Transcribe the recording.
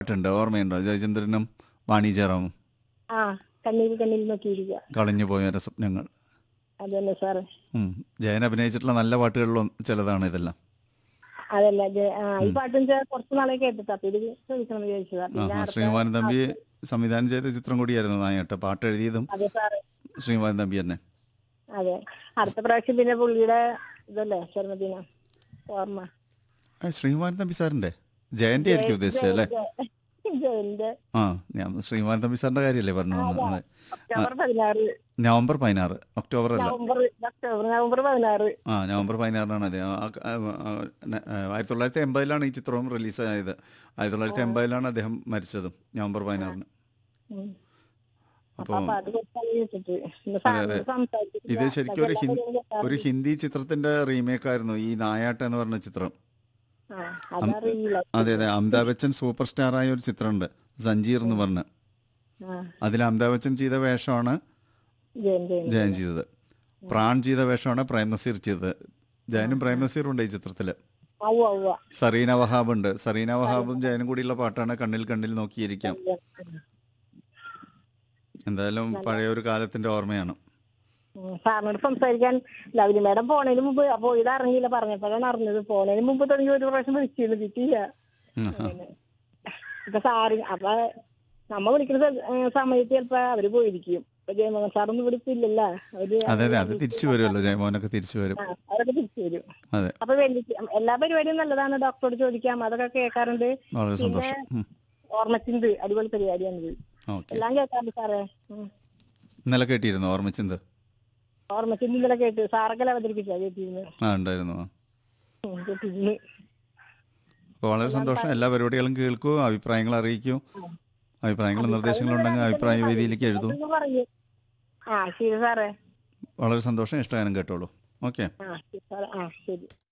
പാട്ടുണ്ട് ഓർമ്മയുണ്ടോ ജയചന്ദ്രനും വാണിജ്യറാമും ആ കണ്ണീര് കണ്ണിൽ നോക്കിയിരിക്കുക കളഞ്ഞു പോയ സ്വപ്നങ്ങൾ അതന്നെ സാറ് ഉം. ജയൻ അഭിനയിച്ചിട്ടുള്ള നല്ല പാട്ടുകളിലും ചിലതാണ് ഇതെല്ലാം അതല്ല ജെ- ആ, ഈ പാട്ടും ചെ- കുറച്ച് നാളെ കേട്ടിട്ട് അപ്പൊ ഇത് ചോദിക്കണം വിചാരിച്ചതാ ആ പിന്നെ ആ, അടുത്ത ശ്രീകുമാരൻ തമ്പി പാട്ട് സംവിധാനം ചെയ്ത ചിത്രം കൂടിയായിരുന്നു നായട്ട് പാട്ട് എഴുതിയതും അതെ സാറ് ശ്രീകുമാരൻ തമ്പി തന്നെ അതെ അടുത്ത പ്രാവശ്യം പിന്നെ പുള്ളിയുടെ ഇതല്ലേ ജന്മദിനം ഓർമ്മ ആ, ശ്രീകുമാരൻ തമ്പി സാറിന്റെ ജയന്റെ ആയിരിക്കും ഉദ്ദേശിച്ചത് അല്ലേ ജയന്റെ ആ ഞാൻ ശ്രീകുമാരൻ തമ്പി സാറിന്റെ കാര്യമല്ലേ പറഞ്ഞു വന്നത് അതെ ഒക്ടോബർ പതിനാറ് നവംബർ പതിനാറ് ഒക്ടോബർ അല്ല നവംബർ ഒക്ടോബർ നവംബർ പതിനാറ് ആ നവംബർ പതിനാറിനാണ് അതെ ആ, ആ, ആ, ന- ആ, ആയിരത്തി തൊള്ളായിരത്തി എൺപതിലാണ് ഈ ചിത്രവും റിലീസായത് ആയിരത്തി തൊള്ളായിരത്തി എൺപതിലാണ് അദ്ദേഹം മരിച്ചതും നവംബർ പതിനാറിന് ഉം. അപ്പൊ അപ്പോൾ ആ പാട്ട് കുറച്ച് കേട്ടിട്ട് ഇന്ന് അതെ, അതെ. സാറിനോട് സംസാരിച്ചിട്ടില്ല. ഇത് ശരിക്കും ഒരു ബാക്കി ഹിന്ദി എല്ലാവരും കേൾക്കാറുണ്ട്. ഒരു ഹിന്ദി ചിത്രത്തിന്റെ റീമേക്ക് ആയിരുന്നു ഈ നായാട്ട് എന്ന് പറഞ്ഞ ചിത്രം ആ, അതറിയില്ല അതെ അതെ അമിതാഭ് ബച്ചൻ സൂപ്പർ സ്റ്റാർ ആയ ഒരു ചിത്രമുണ്ട് സഞ്ജീർ എന്ന് പറഞ്ഞ് ആ, അതിൽ അമിതാഭ് ബച്ചൻ ചെയ്ത വേഷമാണ് ജയൻ ജയൻ ജയൻ ചെയ്തത് പ്രാൺ ചെയ്ത വേഷമാണ് പ്രേം നസീർ ചെയ്തത് ജയനും പ്രേം നസീറും ഉണ്ട് ഈ ചിത്രത്തില് ഔവ്വ ഔവ്വ സറീന വഹാബ് ഉണ്ട് സറീന വഹാബും ജയനും കൂടിയുള്ള പാട്ടാണ് കണ്ണിൽ കണ്ണിൽ നോക്കിയിരിക്കാം എന്തായാലും പഴയ ഒരു കാലത്തിന്റെ ഓർമ്മയാണ് ഉം, സാറിനോട് സംസാരിക്കാൻ ലവ്ലി മേഡം പോണതിന് മുമ്പ് അപ്പൊ ഇത് അറിഞ്ഞില്ല പറഞ്ഞപ്പോഴാണ് അറിഞ്ഞത് പോണതിന് മുമ്പ് തുടങ്ങി ഒരു പ്രാവശ്യം വിളിച്ചിരുന്നു കിട്ടിയില്ല ഉം, ആ. അങ്ങനെ. ഇപ്പൊ സാറ് അപ്പൊ നമ്മ വിളിക്കുന്ന സ- ഏ, സമയത്ത് ചിലപ്പോ അവര് പോയിരിക്കും ഇപ്പൊ ജയമോഹൻ സാറൊന്നും ഇവിടെ ഇപ്പൊ ഇല്ലല്ലോ അവര് അതെ അതെ അത് തിരിച്ചു വരുമല്ലോ ജയമോഹനൊക്കെ തിരിച്ചു വരും ആ, അവരൊക്കെ തിരിച്ചു വരും അതെ അപ്പൊ വലിയ എല്ലാ പരിപാടിയും നല്ലതാണ് ഡോക്ടറോട് ചോദിക്കാം അതൊക്കെ കേൾക്കാറുണ്ട് വളരെ പിന്നെ സന്തോഷം ഉം. ഓർമ്മച്ചിന്ത് അടിപൊളി പരിപാടിയാണിത് ഓക്കെ എല്ലാം കേൾക്കാറുണ്ട് സാറേ ഉം. ഇന്നലെ കേട്ടിരുന്നു ഓർമ്മിച്ചത് ഓർമ്മച്ചിന്ത് ഇന്നലെ കേട്ട് സാറൊക്കെ അവതരിപ്പിച്ചാ കേട്ടിരുന്നു ആ ഉണ്ടായിരുന്നു ആ. ഉം, കേട്ടിരുന്നു അപ്പോൾ വളരെ സന്തോഷം എല്ലാ പരിപാടികളും കേൾക്കൂ അഭിപ്രായങ്ങൾ അറിയിക്കൂ അഭിപ്രായങ്ങളും നിർദ്ദേശങ്ങളും ഉണ്ടെങ്കിൽ അഭിപ്രായ വേദിയിലേക്ക് എഴുതൂ അതൊന്ന് പറയൂ ആ ശരി സാറേ വളരെ സന്തോഷം ഇഷ്ടഗാനം കേട്ടോളൂ ഓക്കെ ആ ശരി സാറേ ആ ശരി